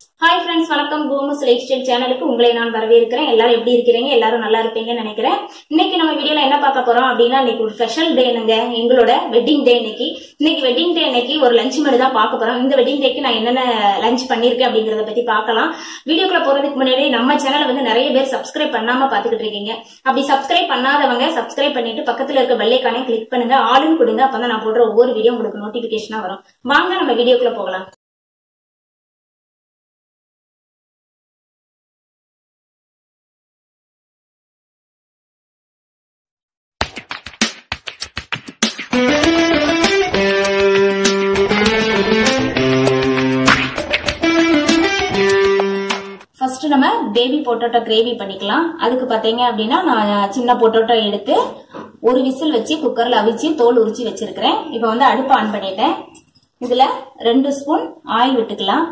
hi friends வணக்கம் பூமஸ் life style சேனலுக்கு உங்களை நான் வரவேற்கிறேன் எல்லாரும் எப்படி இருக்கிறீங்க எல்லாரும் நல்லா இருப்பீங்கன்னு நினைக்கிறேன் இன்னைக்கு நம்ம வீடியோல என்ன பார்க்க போறோம் அப்படின்னா இன்னைக்கு ஒரு ஸ்பெஷல் டேனுங்க எங்களோட வெட்டிங் டே இன்னைக்கு இன்னைக்கு வெட்டிங் டே இன்னைக்கு ஒரு லஞ்ச் மெனு தான் பார்க்க போறோம் இந்த வெட்டிங் டேக்கு நான் என்னென்ன லஞ்ச் பண்ணிருக்கேன் அப்படிங்கறத பத்தி பார்க்கலாம் வீடியோக்குள்ள போறதுக்கு முன்னாடி நம்ம சேனலை வந்து நிறைய பேர் சப்ஸ்கிரைப் பண்ணாம பாத்துக்கிட்டு இருக்கீங்க அப்படி சப்ஸ்கிரைப் பண்ணாதவங்க சப்ஸ்கிரைப் பண்ணிட்டு பக்கத்துல இருக்க பெல்லைக்கானே கிளிக் பண்ணுங்க ஆளுன்னு கொடுங்க அப்பதான் நான் போடுற ஒவ்வொரு வீடியோ உங்களுக்கு நோட்டிபிகேஷனா வரும் வாங்க நம்ம வீடியோக்குள்ள போகலாம் ஃபர்ஸ்ட் நம்ம பேபி பொட்டோட்டோ கிரேவி பண்ணிக்கலாம் அதுக்கு பார்த்தீங்க அப்படின்னா நான் சின்ன பொட்டோட்டோ எடுத்து ஒரு விசில் வச்சு குக்கரில் அவிச்சு தோல் உரிச்சு வச்சிருக்கிறேன் இப்போ வந்து அடுப்பு ஆன் பண்ணிட்டேன் இதில் ரெண்டு ஸ்பூன் ஆயில் விட்டுக்கலாம்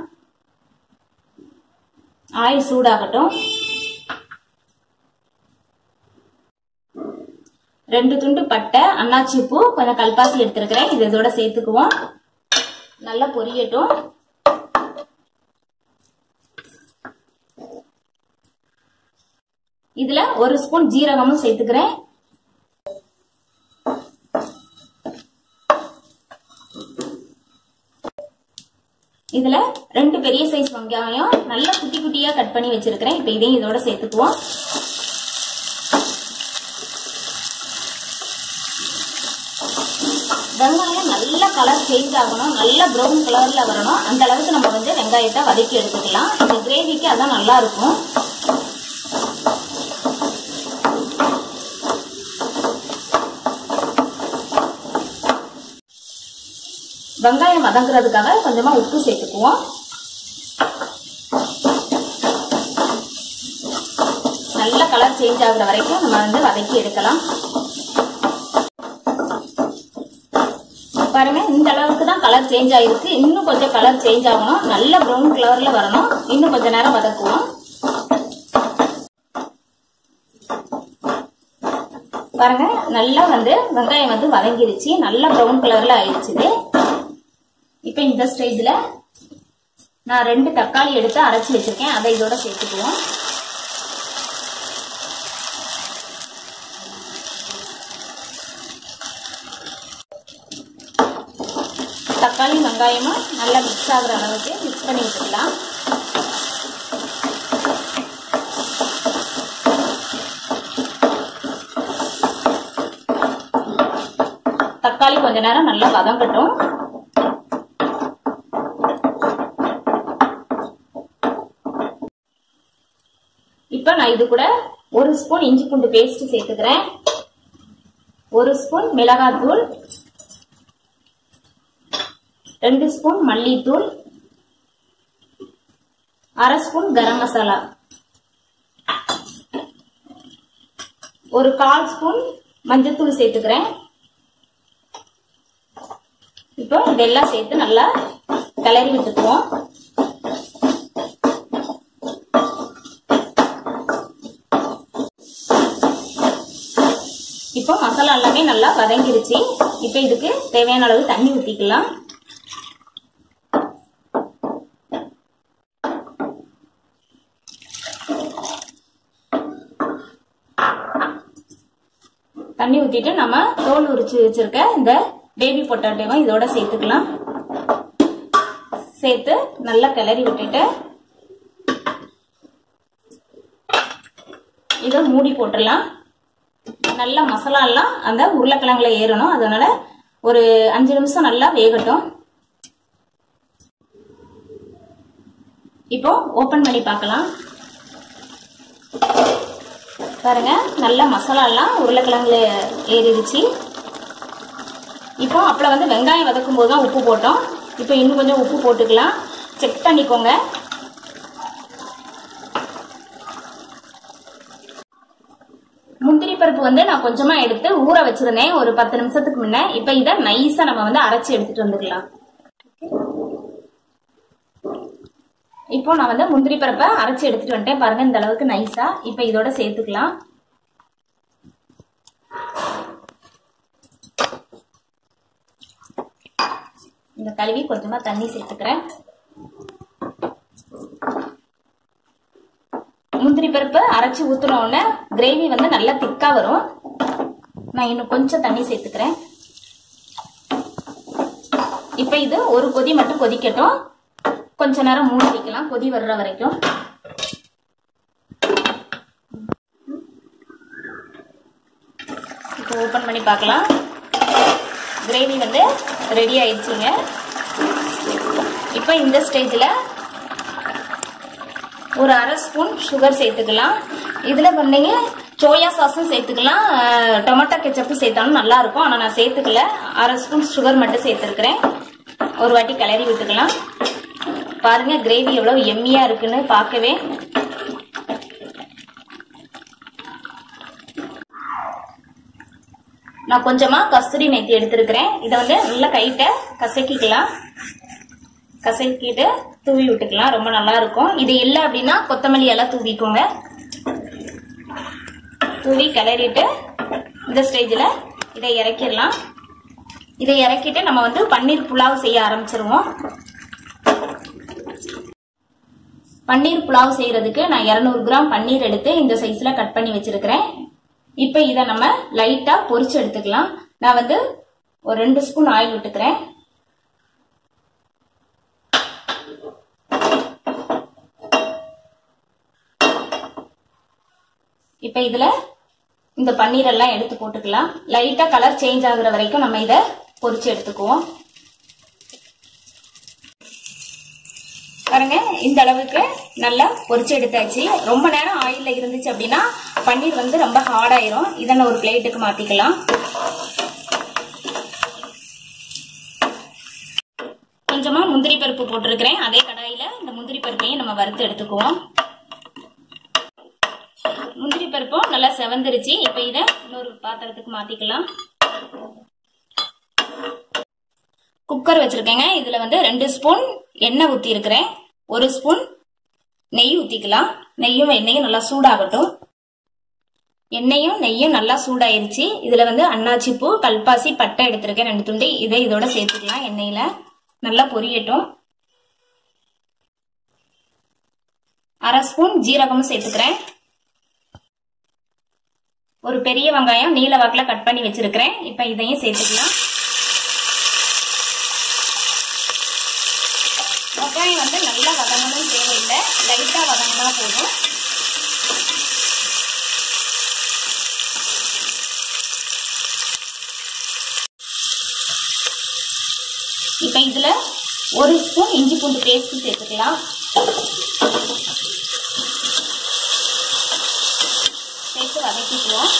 ஆயில் சூடாகட்டும் ரெண்டு துண்டு பட்டை அன்னாச்சி பூ கொஞ்சம் கல்பாசி எடுத்திருக்கிறேன் இது இதோட சேர்த்துக்குவோம் நல்லா பொரியட்டும் இதுல ஒரு ஸ்பூன் ஜீரகமும் சேர்த்துக்கிறேன் இதுல ரெண்டு பெரிய சைஸ் வெங்காயம் நல்லா குட்டி குட்டியா கட் பண்ணி வச்சிருக்கிறேன் இப்ப இதையும் இதோட சேர்த்துக்குவோம் வெங்காயம் நல்ல கலர் சேஞ்ச் ஆகணும் நல்ல ப்ரௌன் கலர்ல வரணும் அந்த அளவுக்கு நம்ம வந்து வெங்காயத்தை வதக்கி எடுத்துக்கலாம் இந்த கிரேவிக்கு அதான் நல்லா இருக்கும் வெங்காயம் வதங்குறதுக்காக கொஞ்சமா உப்பு சேர்த்துக்குவோம் நல்ல கலர் சேஞ்ச் ஆகுற வரைக்கும் நம்ம வந்து வதக்கி எடுக்கலாம் பாருங்க இந்த அளவுக்கு தான் கலர் சேஞ்ச் ஆயிருக்கு இன்னும் கொஞ்சம் கலர் சேஞ்ச் ஆகணும் நல்ல ப்ரௌன் கலர்ல வரணும் இன்னும் கொஞ்ச நேரம் வதக்குவோம் பாருங்க நல்லா வந்து வெங்காயம் வந்து வதங்கிருச்சு நல்லா ப்ரௌன் கலர்ல ஆயிடுச்சு இப்ப இந்த ஸ்டேஜ்ல நான் ரெண்டு தக்காளி எடுத்து அரைச்சி வச்சிருக்கேன் அதை இதோட சேர்த்துக்குவோம் தக்காளி வெங்காயமும் நல்லா மிக்ஸ் ஆகுற அளவுக்கு மிக்ஸ் பண்ணி விட்டுக்கலாம் தக்காளி கொஞ்ச நேரம் நல்லா வதங்கட்டும் இப்ப நான் இது கூட ஒரு ஸ்பூன் இஞ்சி பூண்டு பேஸ்ட் சேர்த்துக்கிறேன் ஒரு ஸ்பூன் மிளகாத்தூள் ரெண்டு ஸ்பூன் மல்லித்தூள் அரை ஸ்பூன் கரம் மசாலா ஒரு கால் ஸ்பூன் மஞ்சத்தூள் சேர்த்துக்கிறேன் இப்போ இதெல்லாம் சேர்த்து நல்லா கிளறி விட்டுக்குவோம் இப்போ மசாலா எல்லாமே நல்லா வதங்கிருச்சு இப்போ இதுக்கு தேவையான அளவு தண்ணி ஊற்றிக்கலாம் தண்ணி ஊற்றிட்டு நம்ம தோல் உரிச்சு வச்சிருக்க இந்த பேபி பொட்டாட்டோவும் இதோட சேர்த்துக்கலாம் சேர்த்து நல்லா கிளறி விட்டுட்டு இதை மூடி போட்டுடலாம் நல்லா மசாலா எல்லாம் அந்த உருளைக்கிழங்குல ஏறணும் அதனால ஒரு அஞ்சு நிமிஷம் நல்லா வேகட்டும் இப்போ ஓபன் பண்ணி பார்க்கலாம் பாருங்க நல்லா மசாலா எல்லாம் உருளைக்கிழங்குல ஏறிடுச்சு இப்போ அப்பளம் வந்து வெங்காயம் வதக்கும் போது தான் உப்பு போட்டோம் இப்போ இன்னும் கொஞ்சம் உப்பு போட்டுக்கலாம் செக் பண்ணிக்கோங்க முந்திரி பருப்பு வந்து நான் கொஞ்சமா எடுத்து ஊற வச்சிருந்தேன் ஒரு பத்து நிமிஷத்துக்கு முன்ன இப்ப இத நைஸா நம்ம வந்து அரைச்சு எடுத்துட்டு வந்துக்கலாம் இப்போ நான் வந்து முந்திரி பருப்பை அரைச்சு எடுத்துட்டு வந்துட்டேன் பாருங்க இந்த அளவுக்கு நைஸா இப்ப இதோட சேர்த்துக்கலாம் இந்த கழுவி கொஞ்சமா தண்ணி சேர்த்துக்கிறேன் முந்திரி பருப்பு அரைச்சி ஊற்றின உடனே கிரேவி வந்து நல்லா திக்காக வரும் நான் இன்னும் கொஞ்சம் தண்ணி சேர்த்துக்கிறேன் இப்போ இது ஒரு கொதி மட்டும் கொதிக்கட்டும் கொஞ்ச நேரம் மூடி வைக்கலாம் கொதி வர்ற வரைக்கும் இப்போ ஓப்பன் பண்ணி பார்க்கலாம் கிரேவி வந்து ரெடி ஆயிடுச்சுங்க இப்போ இந்த ஸ்டேஜில் ஒரு அரை ஸ்பூன் சுகர் சேர்த்துக்கலாம் இதில் பண்ணீங்க சோயா சாஸும் சேர்த்துக்கலாம் டொமேட்டோ கெச்சப்பும் சேர்த்தாலும் நல்லா இருக்கும் ஆனால் நான் சேர்த்துக்கல அரை ஸ்பூன் சுகர் மட்டும் சேர்த்துருக்குறேன் ஒரு வாட்டி கிளறி விட்டுக்கலாம் பாருங்க கிரேவி எவ்வளோ எம்மியாக இருக்குன்னு பார்க்கவே நான் கொஞ்சமாக கஸ்தூரி மேத்தி எடுத்துருக்கிறேன் இதை வந்து நல்லா கைட்ட கசக்கிக்கலாம் கசக்கிட்டு தூவி விட்டுக்கலாம் ரொம்ப நல்லா இருக்கும் இது இல்லை அப்படின்னா கொத்தமல்லி எல்லாம் தூவிக்கோங்க தூவி கிளறிட்டு இந்த ஸ்டேஜில் இதை இறக்கிடலாம் இதை இறக்கிட்டு நம்ம வந்து பன்னீர் புலாவ் செய்ய ஆரம்பிச்சிருவோம் பன்னீர் புலாவ் செய்யறதுக்கு நான் இரநூறு கிராம் பன்னீர் எடுத்து இந்த சைஸில் கட் பண்ணி வச்சிருக்கிறேன் இப்போ இதை நம்ம லைட்டாக பொரிச்சு எடுத்துக்கலாம் நான் வந்து ஒரு ரெண்டு ஸ்பூன் ஆயில் விட்டுக்கிறேன் இப்போ இதில் இந்த பன்னீர் எல்லாம் எடுத்து போட்டுக்கலாம் லைட்டாக கலர் சேஞ்ச் ஆகுற வரைக்கும் நம்ம இதை பொரிச்சு எடுத்துக்குவோம் பாருங்க இந்த அளவுக்கு நல்லா பொரிச்சு எடுத்தாச்சு ரொம்ப நேரம் ஆயில்ல இருந்துச்சு அப்படின்னா பன்னீர் வந்து ரொம்ப ஹார்ட் ஆயிரும் இதை நான் ஒரு பிளேட்டுக்கு மாத்திக்கலாம் கொஞ்சமா முந்திரி பருப்பு போட்டிருக்கிறேன் அதே கடாயில இந்த முந்திரி பருப்பையும் நம்ம வறுத்து எடுத்துக்குவோம் முந்திரி பருப்பும் நல்லா செவந்துருச்சு இப்ப இதை இன்னொரு பாத்திரத்துக்கு மாத்திக்கலாம் குக்கர் வச்சிருக்கேங்க இதுல வந்து ரெண்டு ஸ்பூன் எண்ணெய் ஊத்தி இருக்கிறேன் ஒரு ஸ்பூன் நெய் ஊத்திக்கலாம் நெய்யும் எண்ணெயும் நல்லா சூடாகட்டும் எண்ணெயும் நெய்யும் நல்லா சூடாயிருச்சு இதுல வந்து அன்னாச்சி பூ கல்பாசி பட்டை எடுத்திருக்கேன் ரெண்டு துண்டு இதை இதோட சேர்த்துக்கலாம் எண்ணெயில நல்லா பொரியட்டும் அரை ஸ்பூன் ஜீரகமும் சேர்த்துக்கிறேன் ஒரு பெரிய வெங்காயம் நீல வாக்கில் கட் பண்ணி வச்சிருக்கிறேன் இப்போ இதையும் சேர்த்துக்கலாம் வெங்காயம் வந்து நல்லா வதங்கணும் தேவையில்லை லைட்டாக வதங்கினா போதும் இப்போ இதில் ஒரு ஸ்பூன் இஞ்சி பூண்டு பேஸ்ட் சேர்த்துக்கலாம் சேர்த்து வதக்கிக்குவோம்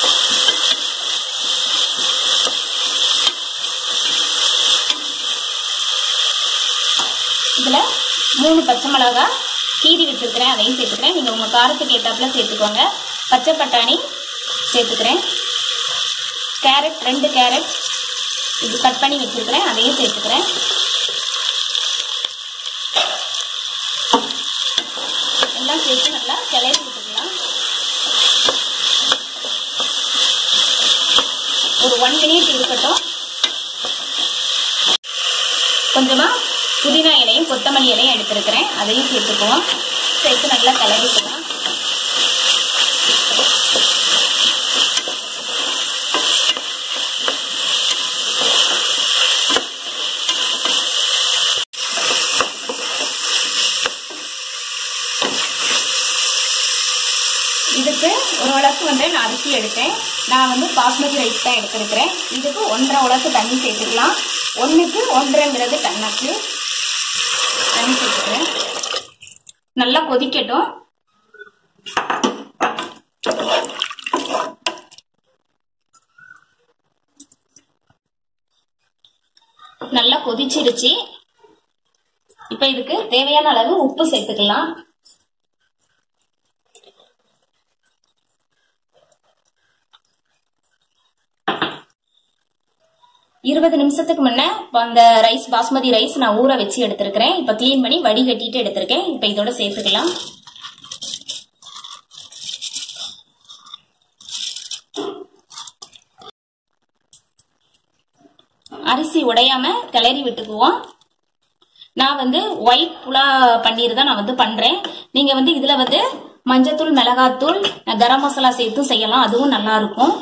இதில் மூணு பச்சை மிளகா கீரி வச்சுருக்கிறேன் அதையும் சேர்த்துக்கிறேன் நீங்கள் உங்கள் காரத்துக்கு ஏற்றாப்புல சேர்த்துக்கோங்க பச்சை பட்டாணி சேர்த்துக்கிறேன் கேரட் ரெண்டு கேரட் இது கட் பண்ணி வச்சுருக்கிறேன் அதையும் சேர்த்துக்கிறேன் எல்லாம் சேர்த்து நல்லா கிளறி விட்டுக்கலாம் ஒரு ஒன் மினிட் இருக்கட்டும் கொஞ்சமாக புதினா இலையும் கொத்தமல்லி இலையும் எடுத்துருக்கிறேன் அதையும் சேர்த்துக்குவோம் சேர்த்து நல்லா கிளறிக்கலாம் இதுக்கு ஒரு உலக்கு வந்து நான் அரிசி எடுத்தேன் நான் வந்து பாஸ்மதி ரைஸ் தான் எடுத்துருக்கிறேன் இதுக்கு ஒன்றரை உலக்கு தண்ணி சேர்த்துக்கலாம் ஒன்றுக்கு ஒன்றரைங்கிறது கண்ணாக்கு தண்ணி சேர்த்துக்கிறேன் நல்லா கொதிக்கட்டும் நல்லா கொதிச்சிருச்சு இப்போ இதுக்கு தேவையான அளவு உப்பு சேர்த்துக்கலாம் இருபது நிமிஷத்துக்கு முன்ன அந்த ரைஸ் பாஸ்மதி ரைஸ் நான் ஊற வச்சு எடுத்திருக்கிறேன் இப்போ க்ளீன் பண்ணி வடிகட்டிட்டு எடுத்திருக்கேன் இப்போ இதோட சேர்த்துக்கலாம் அரிசி உடையாம கிளறி விட்டுக்குவோம் நான் வந்து ஒயிட் புலா பன்னீர் தான் நான் வந்து பண்றேன் நீங்க வந்து இதுல வந்து மஞ்சத்தூள் மிளகாத்தூள் கரம் மசாலா சேர்த்தும் செய்யலாம் அதுவும் நல்லா இருக்கும்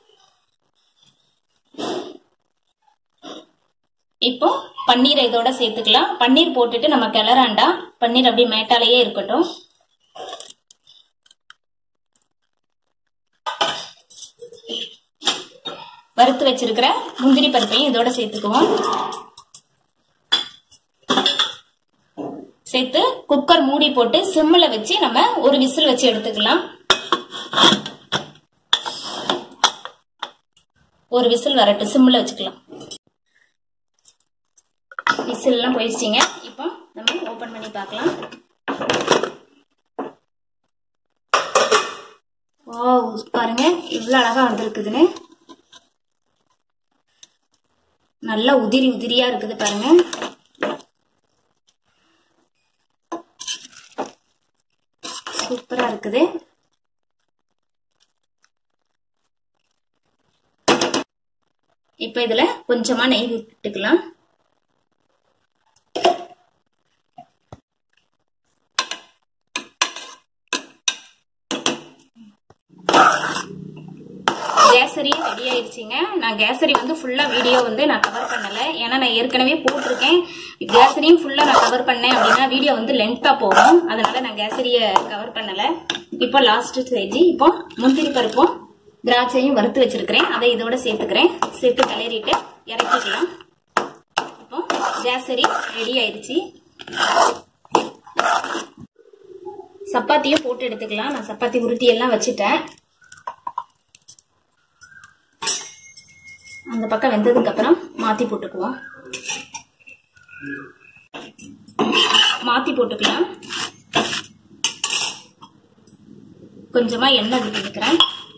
இப்போ பன்னீரை இதோட சேர்த்துக்கலாம் பன்னீர் போட்டுட்டு நம்ம கிளறாண்டா பன்னீர் அப்படியே மேட்டாலேயே இருக்கட்டும் வறுத்து வச்சிருக்கிற முந்திரி பருப்பையும் இதோட சேர்த்துக்குவோம் சேர்த்து குக்கர் மூடி போட்டு சிம்மில் வச்சு நம்ம ஒரு விசில் வச்சு எடுத்துக்கலாம் ஒரு விசில் வரட்டும் சிம்மில் வச்சுக்கலாம் விசில்லாம் போயிடுச்சிங்க இப்போ நம்ம ஓப்பன் பண்ணி பார்க்கலாம் ஓ பாருங்க இவ்வளோ அழகா வந்திருக்குதுன்னு நல்லா உதிரி உதிரியா இருக்குது பாருங்க சூப்பரா இருக்குது இப்போ இதுல கொஞ்சமா நெய் விட்டுக்கலாம் கேசரி ரெடி ஆயிடுச்சுங்க நான் கேசரி வந்து ஃபுல்லா வீடியோ வந்து நான் கவர் பண்ணல ஏன்னா நான் ஏற்கனவே போட்டிருக்கேன் கேசரியும் ஃபுல்லா நான் கவர் பண்ணேன் அப்படின்னா வீடியோ வந்து லென்த்தா போகும் அதனால நான் கேசரிய கவர் பண்ணல இப்போ லாஸ்ட் ஸ்டேஜ் இப்போ முந்திரி பருப்பும் திராட்சையும் வறுத்து வச்சிருக்கிறேன் அதை இதோட சேர்த்துக்கிறேன் சேர்த்து கிளறிட்டு இறக்கிக்கலாம் இப்போ கேசரி ரெடி ஆயிடுச்சு சப்பாத்தியும் போட்டு எடுத்துக்கலாம் நான் சப்பாத்தி உருட்டி எல்லாம் வச்சுட்டேன் அந்த பக்கம் வெந்ததுக்கு அப்புறம் மாத்தி போட்டுக்குவோம் மாத்தி போட்டுக்கலாம் கொஞ்சமா எண்ணெய் விட்டுக்கிறேன்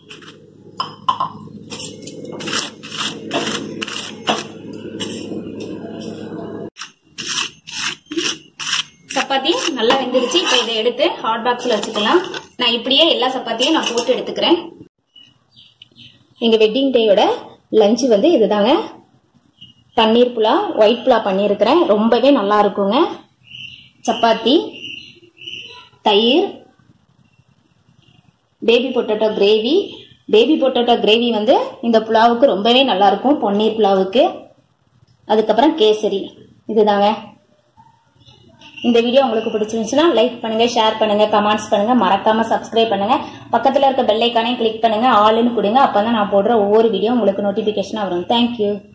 சப்பாத்தி நல்லா வெந்துருச்சு இப்போ இதை எடுத்து ஹாட் பாக்ஸ்ல வச்சுக்கலாம் நான் இப்படியே எல்லா சப்பாத்தியும் நான் போட்டு எடுத்துக்கிறேன் எங்க வெட்டிங் டேயோட லஞ்சு வந்து இதுதாங்க பன்னீர் புலா ஒயிட் புலா பண்ணியிருக்கிறேன் ரொம்பவே நல்லா இருக்குங்க சப்பாத்தி தயிர் baby potato gravy baby potato gravy வந்து இந்த புலாவுக்கு ரொம்பவே நல்லா இருக்கும் பன்னீர் புலாவுக்கு அதுக்கப்புறம் கேசரி இதுதாங்க இந்த வீடியோ உங்களுக்கு பிடிச்சிருந்துச்சுன்னா லைக் பண்ணுங்க ஷேர் பண்ணுங்க கமெண்ட்ஸ் பண்ணுங்க மறக்காம சப்ஸ்கிரைப் பண்ணுங்க பக்கத்துல இருக்க பெல் ஐக்கானையும் கிளிக் பண்ணுங்க ஆளுன்னு கொடுங்க அப்பதான் நான் போடுற ஒவ்வொரு வீடியோ உங்களுக்கு நோட்டிபிகேஷனா வரும் தேங்க்யூ